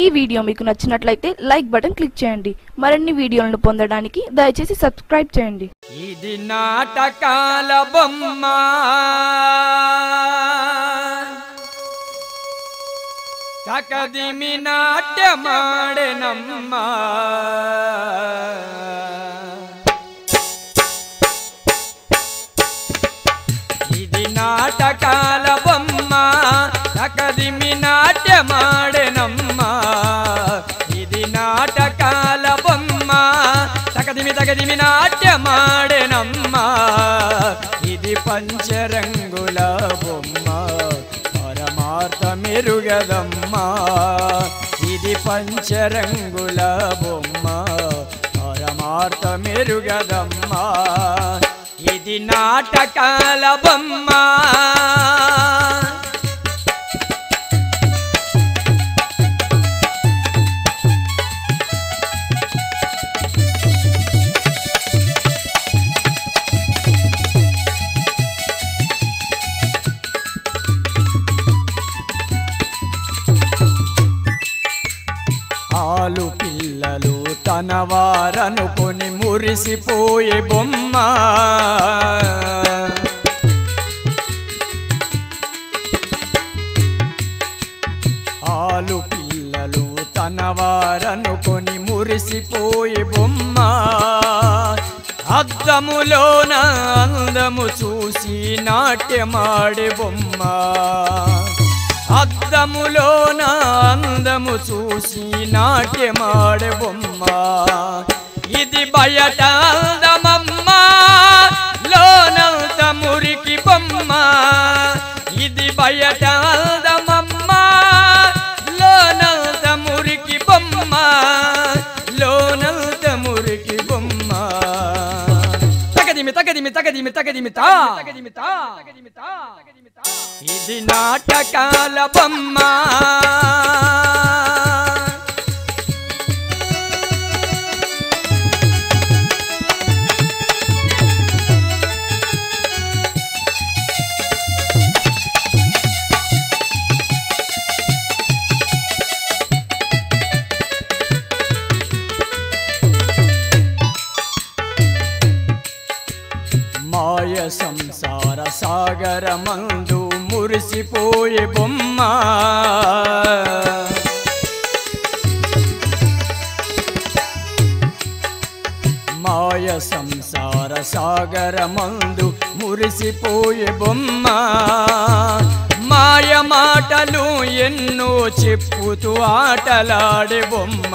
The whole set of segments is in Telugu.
ఈ వీడియో మీకు నచ్చినట్లయితే లైక్ బటన్ క్లిక్ చేయండి మరిన్ని వీడియోలను పొందడానికి దయచేసి సబ్స్క్రైబ్ చేయండి ఇది నాటకాల బొమ్మ తకదిమి నాట్యమాడెనమ్మ ఇది నాటకాల బొమ్మ తకదిమి నాట్యమాడెనమ్మ ఇది నాటకాల బొమ్మ తకదిమి తగదిమి నాట్యమాడెనమ్మ ఇది పంచరంగుల బొమ్మ పరమార్థ మెరుగదమ్మ ఇది పంచరంగుల బొమ్మ పరమార్థ మెరుగదమ్మ ఇది నాటకాల బొమ్మ ఆలు పిల్లలు తన వారనుకొని మురిసిపోయే బొమ్మ ఆలు పిల్లలు తన వారనుకొని మురిసిపోయే బొమ్మ అద్దములోన అందము చూసి నాట్యమాడే బొమ్మ అద్దములోన అందము చూసి నాట్యమాడే బొమ్మ ఇది బయట అందమమ్మ లోనంత మురికి బొమ్మ ఇది బయట అందమమ్మ లోనంత మురికి బొమ్మ లోనంత మురికి బొమ్మ తగదిమి తగదిమి తగదిమి తగదిమి తా తగదిమి తా తగదిమి తా ఇది నాటకాల బొమ్మ మాయ సంసార సాగర మందు మురిసిపోయే బొమ్మ మాయ సంసార సాగర మందు మురిసిపోయే బొమ్మ మాయ మాటలు ఎన్నో చెప్పుతూ ఆటలాడే బొమ్మ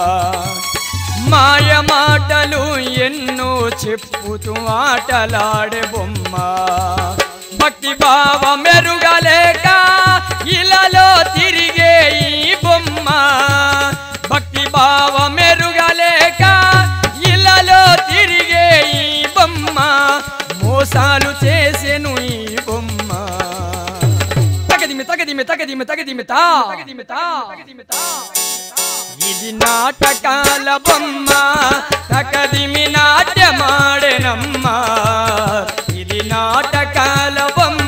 మాయ మాటలు ఎన్నో చెప్పుతూ ఆటలాడే బొమ్మ భక్తి భావ మెరుగలేక ఇలలో తిరిగే ఈ బొమ్మ భక్తి భావ మెరుగలేక ఇలలో తిరిగే ఈ బొమ్మ మోసాలు చేసెను ఈ బొమ్మ తగదిమి తగదిమి తగదిమి తగదిమి తా తగదిమి తా తగదిమి తా ఇది నాటకాల బొమ్మ తకదిమి నాట్యమాడెనమ్మ ఇది నాటకాల బొమ్మ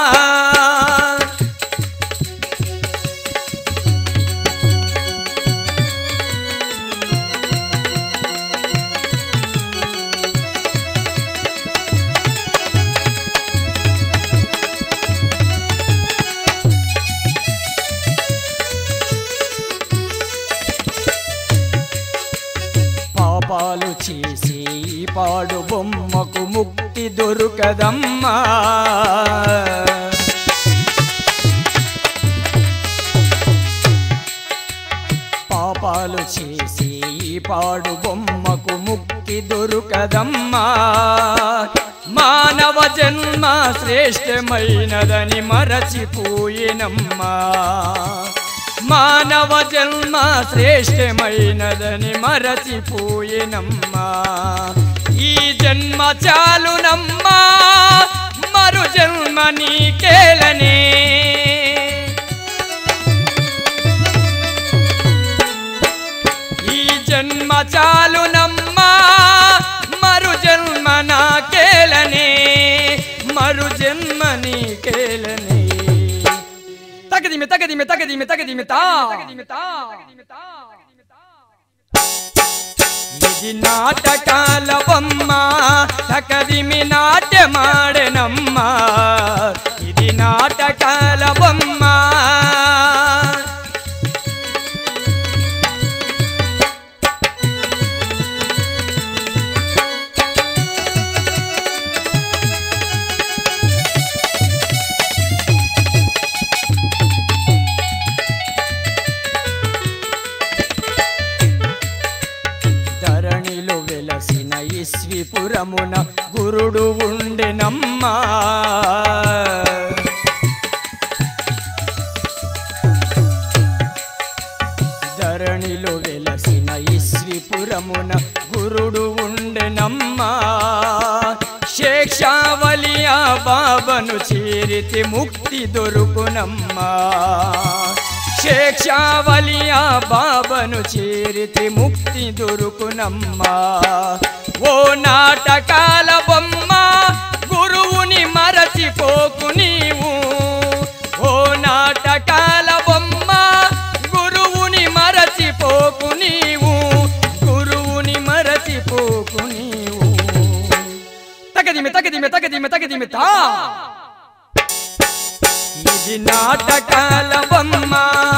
పాపాలు చేసి ఈ పాడు బొమ్మకు ముక్తి దొరకదమ్మా పాపాలు చేసి ఈ పాడు బొమ్మకు ముక్తి దొరకదమ్మా మానవ జన్మ శ్రేష్టమైనదని మరచిపోయినమ్మా మానవ జన్మ శ్రేష్టమైనదని మరచిపోయినమ్మా ఈ జన్మ చాలునమ్మా మరు జన్మ నీకేలనే ఈ జన్మ చాలునమ్మా మరు జన్మ నాకేలనే మరు జన్మ నీకేలనే తగదిమి తగదిమి తగదిమి తగదిమి తగదిమి తా ఇది నాటకాల బొమ్మ తకదిమి నాట్యమాడెనమ్మ ఇది నాటకాల బొమ్మ ధరణిలో వెలసిన ఇస్విపురమున గురుడు ఉండెనమ్మా ధరణిలో వెలసిన ఇస్విపురమున గురుడు ఉండెనమ్మా శేషావలియా బాబను చేరితి ముక్తి దొరుకునమ్మా శేషావలియా బాబను చేరితి ముక్తి దొరుకునమ్మా ఓ నాటకాల బొమ్మ గురువుని మరచిపోకు నీవు ఓ నాటకాల బొమ్మ గురువుని మరచిపోకు నీవు గురువుని మరచిపోకు నీవు తగదిమి తగదిమి తగదిమి తగదిమి తా ఇది నాటకాల బొమ్మ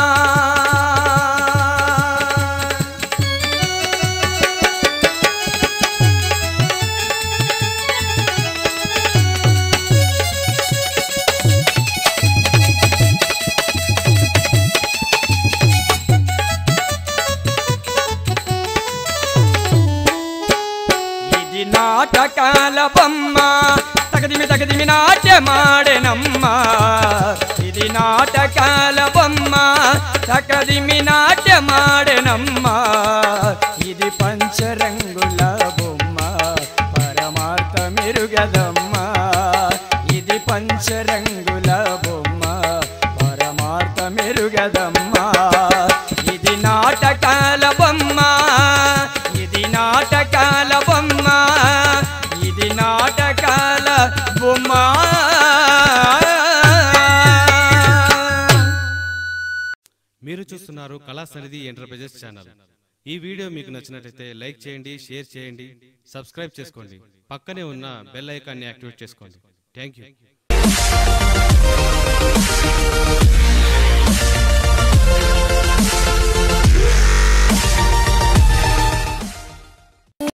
ఇది నాటకాల బొమ్మ తగదిమి తగదిమి నాట్యమాడెనమ్మ ఇది నాటకాల బొమ్మ తగదిమి నాట్యమాడెనమ్మ ఇది పంచరంగుల బొమ్మ పరమార్థ మెరుగదమ్మ ఇది పంచరంగుల బొమ్మ పరమార్థ మెరుగదమ్మ ఇది నాటకాల బొమ్మ ఇది నాటకాల బొమ్మ ఇది నాటకాల బొమ్మ మీరు చూస్తున్నారు కళా సన్నిధి ఎంటర్ప్రైజెస్ ఛానల్ ఈ వీడియో మీకు నచ్చినట్లయితే లైక్ చేయండి షేర్ చేయండి సబ్స్క్రైబ్ చేసుకోండి పక్కనే ఉన్న బెల్ ఐకాన్ని యాక్టివేట్ చేసుకోండి థ్యాంక్ యూ